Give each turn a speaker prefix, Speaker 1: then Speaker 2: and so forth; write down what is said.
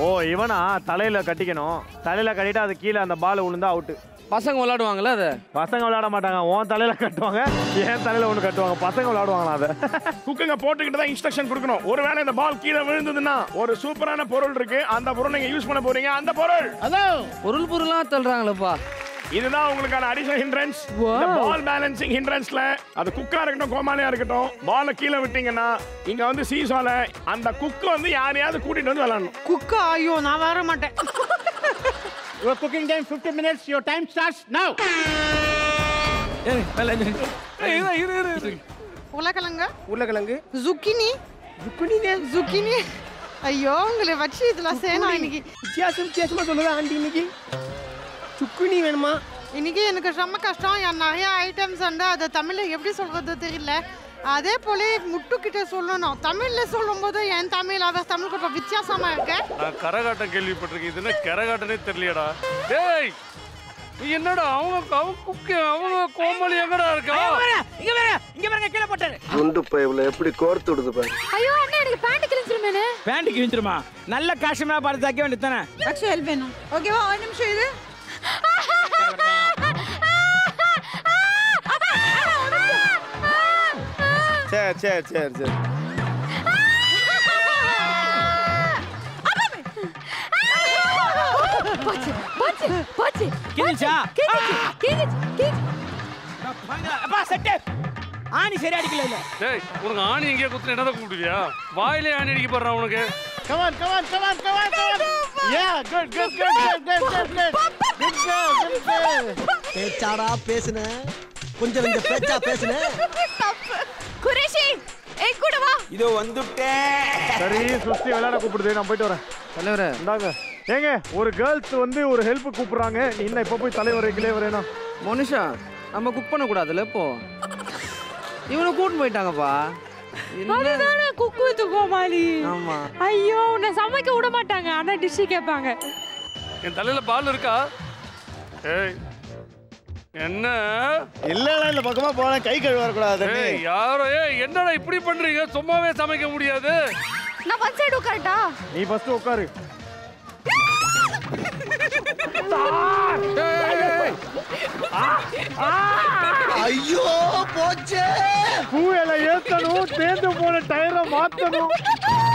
Speaker 1: ஓ இவனா தலையில கட்டிக்கணும் தலையில கட்டிட்டு அது கீழே அந்த பால் விழுந்தா அவுட்டு
Speaker 2: பசங்க விளையாடுவாங்கல்ல அதை
Speaker 1: பசங்க விளையாட மாட்டாங்க உன் தலையில கட்டுவாங்க என் தலையில ஒண்ணு கட்டுவாங்க பசங்க விளையாடுவாங்களா அதை
Speaker 3: குக்குங்க போட்டுக்கிட்டு தான் இன்ஸ்ட்ரக்ஷன் கொடுக்கணும் ஒருவேளை இந்த பால் கீழே விழுந்ததுன்னா ஒரு சூப்பரான பொருள் இருக்கு அந்த பொருள் நீங்க யூஸ் பண்ண போறீங்க அந்த பொருள்
Speaker 2: பொருள் பொருளாக தள்ளுறாங்களேப்பா
Speaker 3: இதுதான் உங்களுக்கான அடிஷனல் ஹிண்ட்ரன்ஸ் இந்த பால் பேலன்சிங் ஹிண்ட்ரன்ஸ்ல அது குக்கா இருக்கட்டும் கோமாளியா இருக்கட்டும் பால கீழே விட்டீங்கன்னா இங்க வந்து சீசால அந்த குக்கு வந்து யாரையாவது கூட்டிட்டு வந்து விளையாடணும்
Speaker 4: குக்கா ஐயோ நான் வர மாட்டேன்
Speaker 5: Your cooking time 15 minutes. Your time starts now.
Speaker 4: உருளைக்கிழங்கு
Speaker 5: உருளைக்கிழங்கு
Speaker 4: zucchini zucchini ஐயோ உங்களை வச்சு இதுல சேனா இன்னைக்கு
Speaker 5: வித்தியாசம் வித்தியாசமா சொல்லுது ஆண்டி இன்னைக்கு சுக்குனி வேணுமா
Speaker 4: இன்னைக்கு எனக்கு செம்ம கஷ்டம் என் நிறைய ஐட்டம்ஸ் வந்து அதை தமிழ்ல எப்படி சொல்றது தெரியல அதே போல முட்டுக்கிட்ட சொல்லணும் தமிழ்ல சொல்லும்போது என் தமிழ் அவர் தமிழ் கொஞ்சம் வித்தியாசமா இருக்கு
Speaker 6: நான் கரகாட்டம் கேள்விப்பட்டிருக்கேன் இது என்ன கரகாட்டனே தெரியலையடா டேய் நீ என்னடா அவங்க அவங்க குக்கு அவங்க கோமாளி எங்கடா இருக்கா
Speaker 5: இங்க பாருங்க இங்க பாருங்க கீழே போட்டாரு
Speaker 7: குண்டு பைப்ல எப்படி கோர்த்து விடுது பாரு
Speaker 8: ஐயோ அண்ணா எனக்கு பேண்ட் கிழிஞ்சிருமேனே
Speaker 5: பேண்ட் கிழிஞ்சிருமா நல்ல காஷ்மீரா பார்த்து தைக்க வேண்டியது தானே
Speaker 4: ஆக்சுவலி ஹெல்ப் வேணும் ஓகேவா ஒரு நிமிஷம் இது
Speaker 7: சரி சரி சரி சரி
Speaker 8: போச்சு போச்சு போச்சு
Speaker 5: கிழிச்சா
Speaker 8: கிழிச்சு கிழிச்சு கிழிச்சு
Speaker 5: அப்பா செட்டு ஆணி சரியா அடிக்கல இல்ல
Speaker 6: டேய் உனக்கு ஆணி எங்கேயா குத்துன என்னதான் கூப்பிடுவியா வாயிலே ஆணி அடிக்க போடுறான் உனக்கு
Speaker 5: Come on, come on, come on, come on, come on. Yeah, good, good, good, good, good, good, good. Good girl, good girl.
Speaker 7: பேச்சாடா பேசுன கொஞ்சம் கொஞ்சம் பேச்சா பேசுன
Speaker 8: குரேஷி ஏய் கூட வா
Speaker 7: இதோ வந்துட்டேன்
Speaker 1: சரி சுத்தி விளையாட கூப்பிடுது நான் போயிட்டு வரேன்
Speaker 2: தலைவரே
Speaker 1: இந்தாங்க ஏங்க ஒரு கேர்ள்ஸ் வந்து ஒரு ஹெல்ப் கூப்பிடுறாங்க நீ என்ன இப்ப போய் தலைவர் கிளேவரேனா
Speaker 2: மோனிஷா நம்ம குக் பண்ணக்கூடாதுல்ல இப்போ இவனை கூட்டின்னு போயிட்டாங்கப்பா என்ன
Speaker 8: அதுதானே குக்கு வித்து கோமாளி
Speaker 2: ஆமா
Speaker 8: ஐயோ உன்னை சமைக்க விட மாட்டாங்க ஆனா டிஷ் கேட்பாங்க
Speaker 6: என் தலையில பால் இருக்கா ஏய் என்ன
Speaker 7: இல்லடா இந்த பக்கமா போனா கை கழுவ வரக்கூடாது
Speaker 6: ஏய் யாரோ ஏய் என்னடா இப்படி பண்றீங்க சும்மாவே சமைக்க முடியாது
Speaker 8: நான் ஒன் சைடு உட்காரட்டா
Speaker 1: நீ ஃபர்ஸ்ட் உட்காரு
Speaker 7: ஐயோ போச்சே
Speaker 1: பூ இலை ஏத்தணும் தேர்ந்து போன டயரை மாத்தணும்